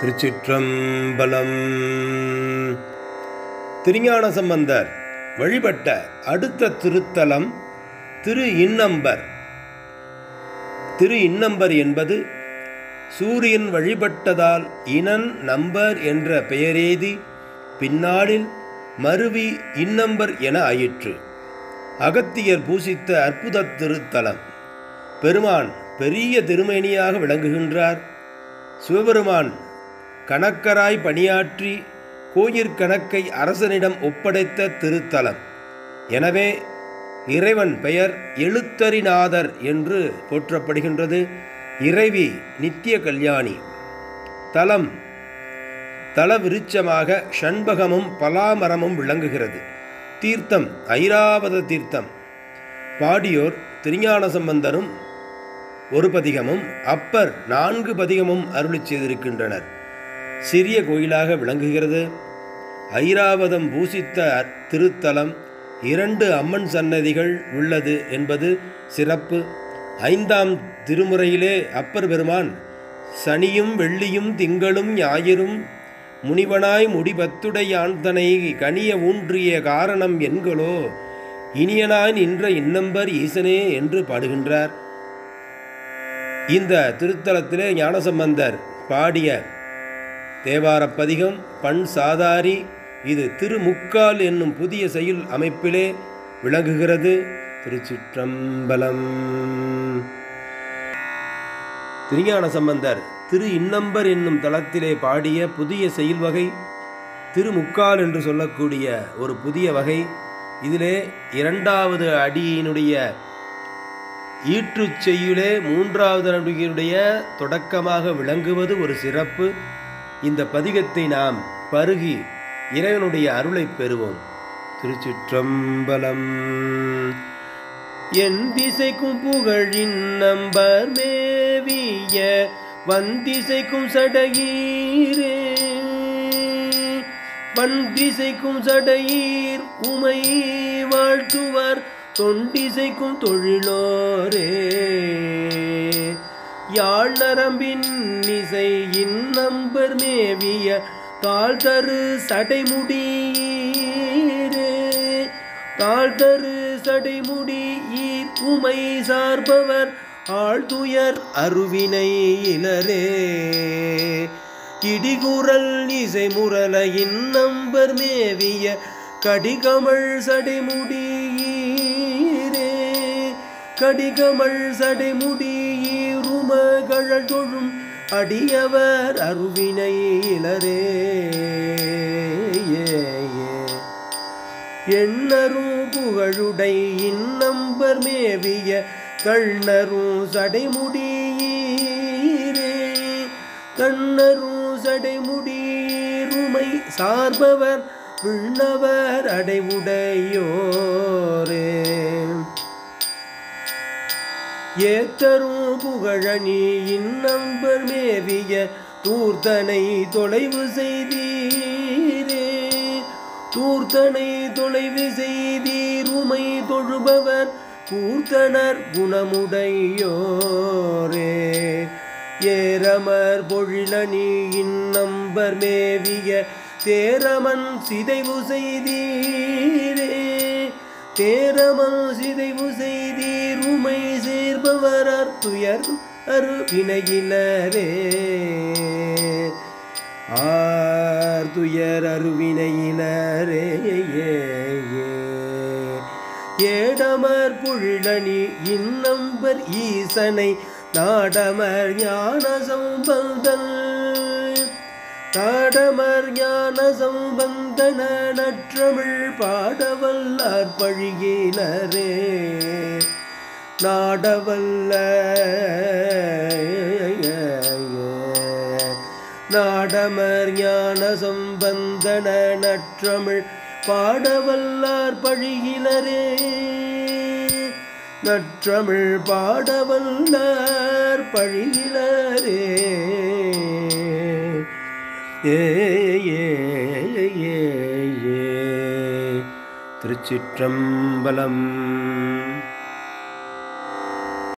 திருச்சிற்றம்பலம் திருஞான சம்பந்தர் வழிபட்ட அடுத்த திருத்தலம் திரு இன்னம்பர் திரு இன்னம்பர் என்பது சூரியன் வழிபட்டதால் இனன் நம்பர் என்ற பெயரேதி பின்னாளில் மருவி இன்னம்பர் என ஆயிற்று அகத்தியர் பூசித்த அற்புத திருத்தலம் பெருமான் பெரிய திருமேனியாக விளங்குகின்றார் சிவபெருமான் கணக்கராய் பணியாற்றி கோயிற் கணக்கை அரசனிடம் ஒப்படைத்த திருத்தலம் எனவே இறைவன் பெயர் எழுத்தரிநாதர் என்று போற்றப்படுகின்றது இறைவி நித்திய கல்யாணி தலம் தல விருட்சமாக ஷண்பகமும் பலாமரமும் விளங்குகிறது தீர்த்தம் ஐராவத தீர்த்தம் பாடியோர் திருஞான சம்பந்தரும் ஒரு பதிகமும் அப்பர் நான்கு பதிகமும் அருளிச் செய்திருக்கின்றனர் சிறிய கோயிலாக விளங்குகிறது ஐராவதம் பூசித்த திருத்தலம் இரண்டு அம்மன் சன்னதிகள் உள்ளது என்பது சிறப்பு ஐந்தாம் திருமுறையிலே அப்பர் பெருமான் சனியும் வெள்ளியும் திங்களும் ஞாயிறும் முனிவனாய் முடிபத்துடையான்தனை கனிய ஊன்றிய காரணம் என்களோ இனியனாய் நின்ற இன்னம்பர் ஈசனே என்று பாடுகின்றார் இந்த திருத்தலத்திலே ஞானசம்பந்தர் பாடிய தேவாரப் பதிகம் பண் சாதாரி இது திருமுக்கால் என்னும் புதிய செயல் அமைப்பிலே விளங்குகிறது திருச்சிற்றம்பலம் திருஞான சம்பந்தர் திரு இன்னம்பர் என்னும் தளத்திலே பாடிய புதிய செயல் வகை திருமுக்கால் என்று சொல்லக்கூடிய ஒரு புதிய வகை இதிலே இரண்டாவது அடியினுடைய ஈற்றுச் செய்யுளே மூன்றாவது நடிகையுடைய தொடக்கமாக விளங்குவது ஒரு சிறப்பு இந்த பதிகத்தை நாம் பருகி இறைவனுடைய அருளை பெறுவோம் திருச்சிற்றம்பலம் என் திசைக்கும் புகழின் நம்பர் மேவிய வந்திசைக்கும் சடகீரே பந்திசைக்கும் சடையீர் உமை வாழ்த்துவர் தொண்டிசைக்கும் தொழிலோரே யாழ் நரம்பின் இசையின் நம்பர் மேவிய தாழ் தரு சடைமுடீரே தாழ் தரு சடைமுடீர் உமை சார்பவர் ஆழ்துயர் அருவினை இலரே இடிகுரல் இசை முரலையின் நம்பர் மேவிய கடிகமள் சடைமுடீரே கடிகமள் சடைமுடீருமகழல் தொழும் அடியவர் அருவினை இலரே எண்ணரும் புகழுடை இன்னம்பர் மேவிய கண்ணரும் சடைமுடீரே கண்ணரும் சடைமுடீருமை சார்பவர் விண்ணவர் அடைவுடையோரே ஏத்தரும் புகழனி இன்னம்பர் மேவிய தூர்த்தனை தொலைவு செய்தீரே தூர்த்தனை தொலைவு செய்தீருமை தொழுபவர் கூர்த்தனர் குணமுடையோரே ஏரமர் பொழிலனி இன்னம்பர் மேவிய தேரமன் சிதைவு செய்தீரே தேரமன் சிதைவு செய்தீர் உமை சேர்பவர் அத்துயர் அருவினையிலரே ஆர்துயர் அருவினையிலரே ஏடமர் புழணி இன்னம்பர் ஈசனை நாடமர் ஞான சம்பந்தன் நாடமர் ஞான சம்பந்தன நற்றமிழ் பாடவல்லார் பழியினரே நாடவல்ல நாடமர் ஞான சம்பந்தன நற்றமிழ் பாடவல்லார் பழியினரே நற்றமிழ் பாடவல்லார் பழியினரே ஏ ஏ ஏ ஏ திருச்சிற்றம்பலம்